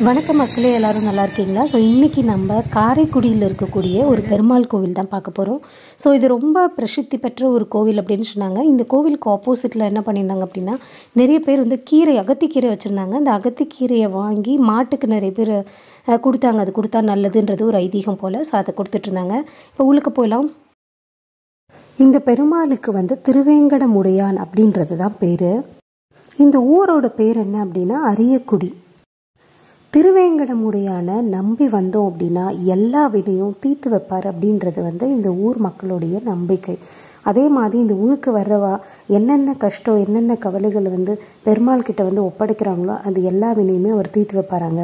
வணக்கம் மக்களே எல்லாரும் நல்லா இருக்கீங்களா ஸோ இன்றைக்கி நம்ம காரைக்குடியில் இருக்கக்கூடிய ஒரு பெருமாள் கோவில் தான் பார்க்க போகிறோம் ஸோ இது ரொம்ப பிரசித்தி பெற்ற ஒரு கோவில் அப்படின்னு சொன்னாங்க இந்த கோவிலுக்கு ஆப்போசிட்டில் என்ன பண்ணியிருந்தாங்க அப்படின்னா நிறைய பேர் வந்து கீரை அகத்திக்கீரை வச்சுருந்தாங்க அந்த அகத்திக்கீரையை வாங்கி மாட்டுக்கு நிறைய பேர் அஹ், கொடுத்தாங்க அது கொடுத்தா நல்லதுன்றது ஒரு ஐதீகம் போல் ஸோ அதை கொடுத்துட்ருந்தாங்க இப்போ உள்ளுக்கு போகலாம் இந்த பெருமாளுக்கு வந்து திருவேங்கடமுடையான் அப்படின்றது தான் பேர் இந்த ஊரோட பேர் என்ன அப்படின்னா அரியக்குடி திருவேங்கடமுடையான நம்பி வந்தோம் அப்படின்னா எல்லா வினையும் தீர்த்து வைப்பார் அப்படின்றது வந்து இந்த ஊர் மக்களுடைய நம்பிக்கை அதே மாதிரி இந்த ஊருக்கு வர்றவா என்னென்ன கஷ்டம் என்னென்ன கவலைகள் வந்து பெருமாள் கிட்ட வந்து ஒப்படைக்கிறாங்களோ அது எல்லா வினையுமே அவர் தீர்த்து வைப்பாராங்க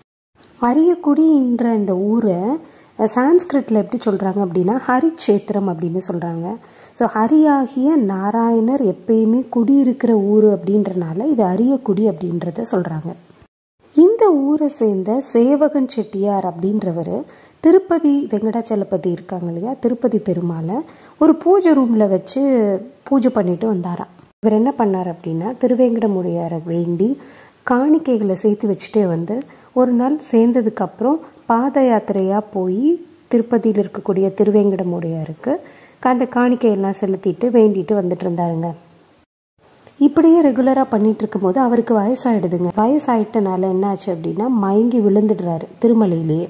அரியக்குடின்ற இந்த ஊரை சான்ஸ்கிரிட்டில் எப்படி சொல்கிறாங்க அப்படின்னா ஹரிக்ஷேத்திரம் அப்படின்னு சொல்கிறாங்க ஸோ ஹரியாகிய நாராயணர் எப்பயுமே குடியிருக்கிற ஊர் அப்படின்றனால இது அரியக்குடி அப்படின்றத சொல்கிறாங்க இந்த ஊரை சேர்ந்த சேவகன் செட்டியார் அப்படின்றவர் திருப்பதி வெங்கடாச்சலபதி இருக்காங்க இல்லையா திருப்பதி பெருமாளை ஒரு பூஜை ரூமில் வச்சு பூஜை பண்ணிட்டு வந்தாராம் இவர் என்ன பண்ணார் அப்படின்னா திருவேங்கடமுடையாரை வேண்டி காணிக்கைகளை சேர்த்து வச்சுட்டே வந்து ஒரு நாள் சேர்ந்ததுக்கப்புறம் பாத யாத்திரையாக போய் திருப்பதியில் இருக்கக்கூடிய திருவேங்கடமுடையாருக்கு அந்த காணிக்கையெல்லாம் செலுத்திட்டு வேண்டிட்டு வந்துட்டு இருந்தாருங்க இப்படியே ரெகுலராக பண்ணிட்டு இருக்கும்போது அவருக்கு வயசாயிடுதுங்க வயசாயிட்டனால என்னாச்சு அப்படின்னா மயங்கி விழுந்துடுறாரு திருமலையிலேயே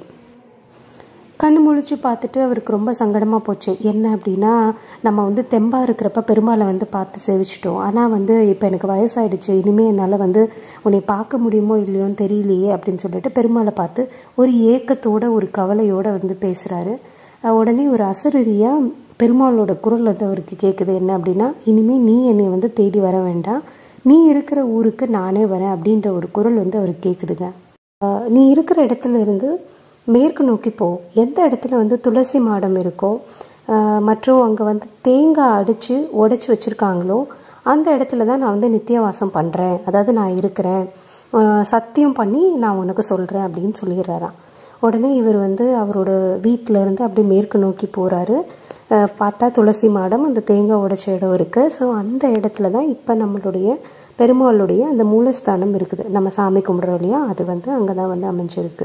கண்ணு முழிச்சு பார்த்துட்டு அவருக்கு ரொம்ப சங்கடமாக போச்சு என்ன அப்படின்னா நம்ம வந்து தெம்பா இருக்கிறப்ப பெருமாளை வந்து பார்த்து சேவிச்சிட்டோம் ஆனால் வந்து இப்போ எனக்கு வயசாயிடுச்சு இனிமேல் என்னால் வந்து உன்னை பார்க்க முடியுமோ இல்லையோன்னு தெரியலையே அப்படின்னு சொல்லிட்டு பெருமாளை பார்த்து ஒரு ஏக்கத்தோட ஒரு கவலையோட வந்து பேசுகிறாரு உடனே ஒரு அசரீரியா பெருமாளோட குரல் வந்து அவருக்கு கேட்குது என்ன அப்படின்னா இனிமேல் நீ என்னை வந்து தேடி வர வேண்டாம் நீ இருக்கிற ஊருக்கு நானே வரேன் அப்படின்ற ஒரு குரல் வந்து அவருக்கு கேட்குதுங்க ஆஹ் நீ இருக்கிற இடத்துல இருந்து மேற்கு நோக்கி போ எந்த இடத்துல வந்து துளசி மாடம் இருக்கோ ஆஹ் மற்றும் அங்கே வந்து தேங்காய் அடித்து உடைச்சி வச்சுருக்காங்களோ அந்த இடத்துல தான் நான் வந்து நித்தியவாசம் பண்ணுறேன் அதாவது நான் இருக்கிறேன் ஆஹ் சத்தியம் பண்ணி நான் உனக்கு சொல்கிறேன் அப்படின்னு சொல்லிடுறாராம் உடனே இவர் வந்து அவரோட வீட்டில் இருந்து அப்படியே மேற்கு நோக்கி போகிறாரு பார்த்தா துளசி மாடம் அந்த தேங்காய் உடைச்ச இடம் இருக்குது ஸோ அந்த இடத்துல தான் இப்போ நம்மளுடைய பெருமாளுடைய அந்த மூலஸ்தானம் இருக்குது நம்ம சாமி கும்பிட்றோம் இல்லையா அது வந்து அங்கே தான் வந்து அமைஞ்சிருக்கு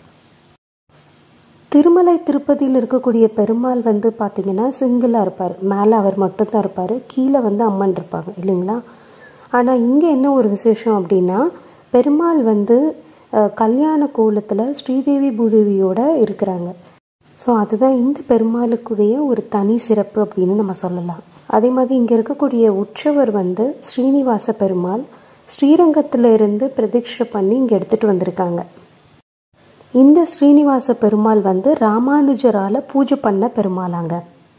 திருமலை திருப்பதியில் இருக்கக்கூடிய பெருமாள் வந்து பார்த்தீங்கன்னா சிங்கிளாக இருப்பார் மேலே அவர் மட்டும்தான் இருப்பார் கீழே வந்து அம்மன் இருப்பாங்க இல்லைங்களா ஆனால் இங்கே என்ன ஒரு விசேஷம் அப்படின்னா பெருமாள் வந்து அஹ், கல்யாண கோலத்தில் ஸ்ரீதேவி பூதேவியோட இருக்கிறாங்க ஸோ அதுதான் இந்த பெருமாளுக்குரிய ஒரு தனி சிறப்பு அப்படின்னு நம்ம சொல்லலாம் அதே மாதிரி இங்கே இருக்கக்கூடிய உற்சவர் வந்து ஸ்ரீனிவாச பெருமாள் ஸ்ரீரங்கத்துல இருந்து பிரதீட்சை பண்ணி இங்கே எடுத்துகிட்டு வந்திருக்காங்க இந்த ஸ்ரீனிவாச பெருமாள் வந்து ராமானுஜரால பூஜை பண்ண பெருமாளாங்க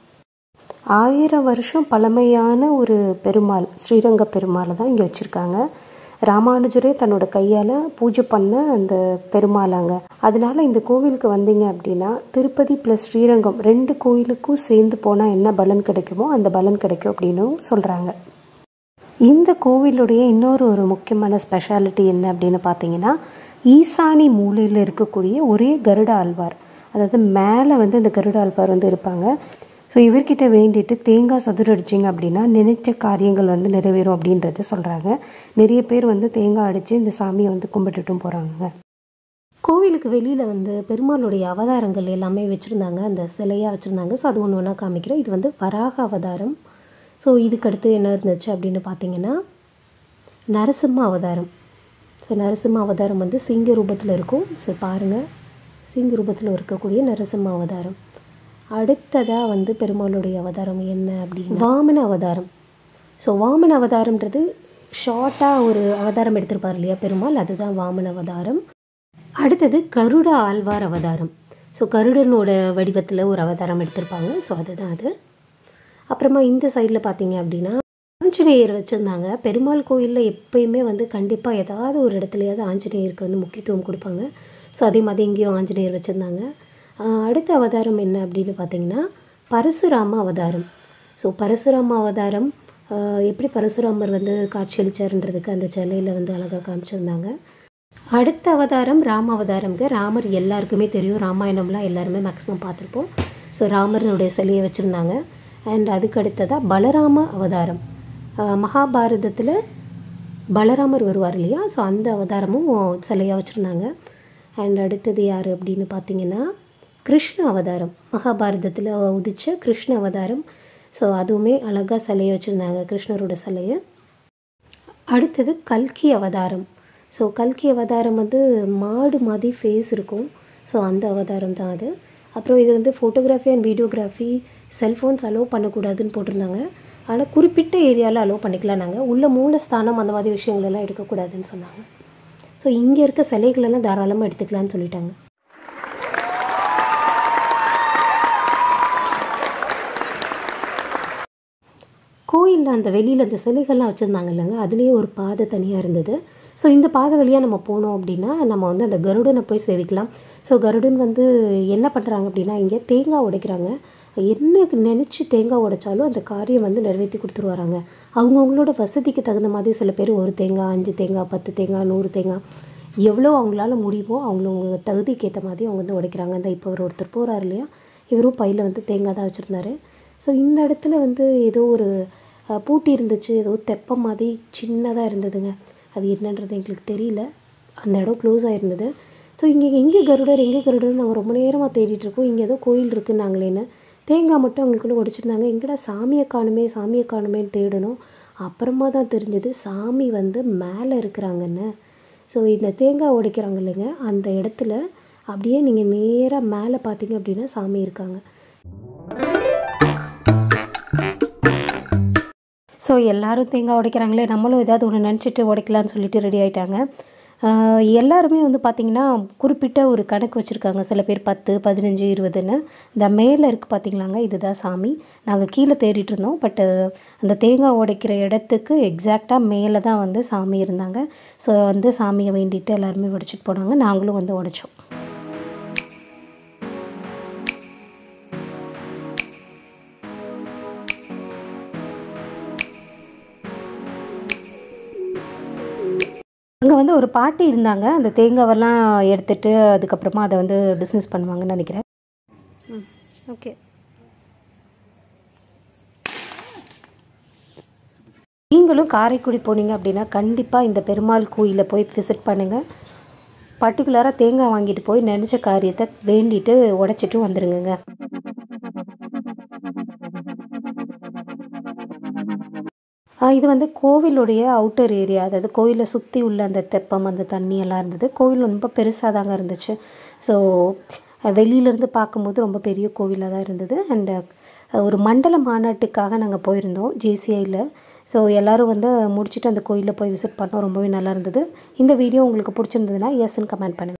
ஆயிரம் வருஷம் பழமையான ஒரு பெருமாள் ஸ்ரீரங்க பெருமாளை தான் இங்கே வச்சுருக்காங்க ராமானுஜரே தன்னோட கையால் பூஜை பண்ண அந்த பெருமாளாங்க அதனால இந்த கோவிலுக்கு வந்தீங்க அப்படின்னா திருப்பதி ப்ளஸ் ஸ்ரீரங்கம் ரெண்டு கோயிலுக்கும் சேர்ந்து போனால் என்ன பலன் கிடைக்குமோ அந்த பலன் கிடைக்கும் அப்படின்னு சொல்கிறாங்க இந்த கோவிலுடைய இன்னொரு ஒரு முக்கியமான ஸ்பெஷாலிட்டி என்ன அப்படின்னு பார்த்தீங்கன்னா ஈசானி மூலையில் இருக்கக்கூடிய ஒரே கருட ஆழ்வார் அதாவது மேலே வந்து இந்த கருட ஆழ்வார் வந்து இருப்பாங்க ஸோ இவர்கிட்ட வேண்டிட்டு தேங்காய் சதுர அடிச்சிங்க அப்படின்னா நினைச்ச காரியங்கள் வந்து நிறைவேறும் அப்படின்றத சொல்கிறாங்க நிறைய பேர் வந்து தேங்காய் அடித்து இந்த சாமியை வந்து கும்பிட்டுட்டும் போகிறாங்க கோவிலுக்கு வெளியில் வந்து பெருமாளுடைய அவதாரங்கள் எல்லாமே வச்சுருந்தாங்க அந்த சிலையாக வச்சுருந்தாங்க ஸோ அது ஒன்று ஒன்றா காமிக்கிறேன் இது வந்து வராக அவதாரம் ஸோ இதுக்கு அடுத்து என்ன இருந்துச்சு அப்படின்னு பார்த்தீங்கன்னா நரசிம்ம அவதாரம் ஸோ நரசிம்ம அவதாரம் வந்து சிங்க ரூபத்தில் இருக்கும் ஸோ பாருங்கள் சிங்க ரூபத்தில் இருக்கக்கூடிய நரசிம்ம அவதாரம் அடுத்ததாக வந்து பெருமாளுடைய அவதாரம் என்ன அப்படின்னு வாமன அவதாரம் ஸோ வாமன அவதாரம்ன்றது ஷார்ட்டாக ஒரு அவதாரம் எடுத்திருப்பார் இல்லையா பெருமாள் அதுதான் வாமன அவதாரம் அடுத்தது கருட ஆழ்வார் அவதாரம் ஸோ கருடனோட வடிவத்தில் ஒரு அவதாரம் எடுத்திருப்பாங்க ஸோ அதுதான் அது அப்புறமா இந்த சைடில் பார்த்தீங்க அப்படின்னா ஆஞ்சநேயர் வச்சுருந்தாங்க பெருமாள் கோயிலில் எப்பயுமே வந்து கண்டிப்பாக ஏதாவது ஒரு இடத்துலையாவது ஆஞ்சநேயருக்கு வந்து முக்கியத்துவம் கொடுப்பாங்க ஸோ அதே மாதிரி இங்கேயும் ஆஞ்சநேயர் வச்சுருந்தாங்க அடுத்த அவதாரம் என்ன அப்படின்னு பார்த்தீங்கன்னா பரசுராம அவதாரம் ஸோ பரசுராம அவதாரம் ஆஹ் எப்படி பரசுராமர் வந்து காட்சியளிச்சாருன்றதுக்கு அந்த சிலையில் வந்து அழகாக காமிச்சிருந்தாங்க அடுத்த அவதாரம் ராம அவதாரம்ங்க ராமர் எல்லாருக்குமே தெரியும் ராமாயணம்லாம் எல்லாருமே மேக்ஸிமம் பார்த்துருப்போம் ஸோ ராமருடைய சிலையை வச்சுருந்தாங்க அண்ட் அதுக்கு அடுத்ததாக பலராம அவதாரம் ஆஹ் மகாபாரதத்தில் பலராமர் வருவார் இல்லையா ஸோ அந்த அவதாரமும் சிலையாக வச்சுருந்தாங்க அண்ட் அடுத்தது யார் அப்படின்னு பார்த்தீங்கன்னா கிருஷ்ண அவதாரம் மகாபாரதத்தில் உதித்த கிருஷ்ண அவதாரம் ஸோ அதுவுமே அழகாக சிலையை வச்சுருந்தாங்க கிருஷ்ணரோட சிலையை அடுத்தது கல்கி அவதாரம் ஸோ கல்கி அவதாரம் வந்து மாடு மாதிரி ஃபேஸ் இருக்கும் ஸோ அந்த அவதாரம் தான் அது அப்புறம் இது வந்து photography and videography cellphones allow பண்ணக்கூடாதுன்னு போட்டிருந்தாங்க ஆனால் குறிப்பிட்ட ஏரியாவில் அலோவ் பண்ணிக்கலாம் நாங்கள் உள்ள மூலஸ்தானம் அந்த மாதிரி விஷயங்களெல்லாம் எடுக்கக்கூடாதுன்னு சொன்னாங்க ஸோ இங்கே இருக்க சிலைகளெல்லாம் தாராளமாக எடுத்துக்கலாம்னு சொல்லிட்டாங்க கோயிலில் அந்த வெளியில் அந்த சிலைகள்லாம் வச்சுருந்தாங்க இல்லைங்க அதுலேயே ஒரு பாதை தனியாக இருந்தது ஸோ இந்த பாதை வழியாக நம்ம போனோம் அப்படின்னா நம்ம வந்து அந்த கருடனை போய் சேவிக்கலாம் ஸோ கருடன் வந்து என்ன பண்ணுறாங்க அப்படின்னா இங்கே தேங்காய் உடைக்கிறாங்க என்ன நினச்சி தேங்காய் உடைச்சாலும் அந்த காரியம் வந்து நிறைவேற்றி கொடுத்துருவாராங்க அவங்கவுங்களோட வசதிக்கு தகுந்த மாதிரி சில பேர் ஒரு தேங்காய் அஞ்சு தேங்காய் பத்து தேங்காய் நூறு தேங்காய் எவ்வளோ அவங்களால முடியுமோ அவங்களவங்க தகுதிக்கு ஏற்ற மாதிரி அவங்க வந்து உடைக்கிறாங்க இந்த இப்போ ஒரு ஒருத்தர் போகிறார் இல்லையா இவரும் பையில் வந்து தேங்காய் தான் வச்சுருந்தாரு ஸோ இந்த இடத்துல வந்து ஏதோ ஒரு அஹ், பூட்டி இருந்துச்சு ஏதோ தெப்பம் மாதிரி சின்னதாக இருந்ததுங்க அது என்னன்றது எங்களுக்கு தெரியல அந்த இடம் க்ளோஸ் ஆகிருந்தது ஸோ இங்கே எங்கே கருடர் எங்கே கருடர் நாங்கள் ரொம்ப நேரமாக தேடிட்டு இருக்கோம் இங்கே ஏதோ கோயில் இருக்குன்னாங்களேன்னு தேங்காய் மட்டும் அவங்களுக்குள்ள உடைச்சிருந்தாங்க எங்கடா சாமியை காணுமே சாமியை காணுமேன்னு தேடணும் அப்புறமா தான் தெரிஞ்சது சாமி வந்து மேலே இருக்கிறாங்கன்னு ஸோ இந்த தேங்காய் உடைக்கிறாங்க இல்லைங்க அந்த இடத்துல அப்படியே நீங்கள் நேராக மேலே பார்த்தீங்க அப்படின்னா சாமி இருக்காங்க ஸோ எல்லாரும் தேங்காய் உடைக்கிறாங்களே நம்மளும் ஏதாவது ஒன்று நினச்சிட்டு உடைக்கலான்னு சொல்லிட்டு ரெடி ஆயிட்டாங்க ஆஹ் எல்லாருமே வந்து பார்த்திங்கன்னா குறிப்பிட்ட ஒரு கணக்கு வச்சுருக்காங்க சில பேர் பத்து பதினஞ்சு இருபதுன்னு இந்த மேலே இருக்குது பார்த்தீங்களாங்க இதுதான் சாமி நாங்கள் கீழே தேடிட்டு இருந்தோம் பட்டு அந்த தேங்காய் உடைக்கிற இடத்துக்கு எக்ஸாக்டாக மேலே தான் வந்து சாமி இருந்தாங்க ஸோ வந்து சாமியை வேண்டிட்டு எல்லாருமே உடைச்சிட்டு போனாங்க நாங்களும் வந்து உடைச்சோம் அங்கே வந்து ஒரு பாட்டி இருந்தாங்க அந்த தேங்காவெல்லாம் எடுத்துட்டு அதுக்கப்புறமா அதை வந்து பிஸ்னஸ் பண்ணுவாங்கன்னு நினைக்கிறேன் ம் ஓகே நீங்களும் காரைக்குடி போனீங்க அப்படின்னா கண்டிப்பாக இந்த பெருமாள் கோயிலில் போய் விசிட் பண்ணுங்கள் பர்டிகுலராக தேங்காய் வாங்கிட்டு போய் நினச்ச காரியத்தை வேண்டிட்டு உடைச்சிட்டு வந்துருங்கங்க ஆ, இது வந்து கோவிலுடைய அவுட்டர் ஏரியா அதாவது கோவிலை சுற்றி உள்ள அந்த தெப்பம் அந்த தண்ணி எல்லாம் இருந்தது கோவில் ரொம்ப பெருசாக தாங்க இருந்துச்சு ஸோ வெளியிலேருந்து பார்க்கும்போது ரொம்ப பெரிய கோவிலாக தான் இருந்தது அண்ட் ஒரு மண்டல மாநாட்டுக்காக நாங்கள் போயிருந்தோம் ஜேசிஐயில் ஸோ எல்லோரும் வந்து முடிச்சுட்டு அந்த கோயிலில் போய் விசிட் பண்ணோம் ரொம்பவே நல்லா இருந்தது இந்த வீடியோ உங்களுக்கு பிடிச்சிருந்ததுன்னா எஸ்ன்னு கமெண்ட் பண்ணுங்கள்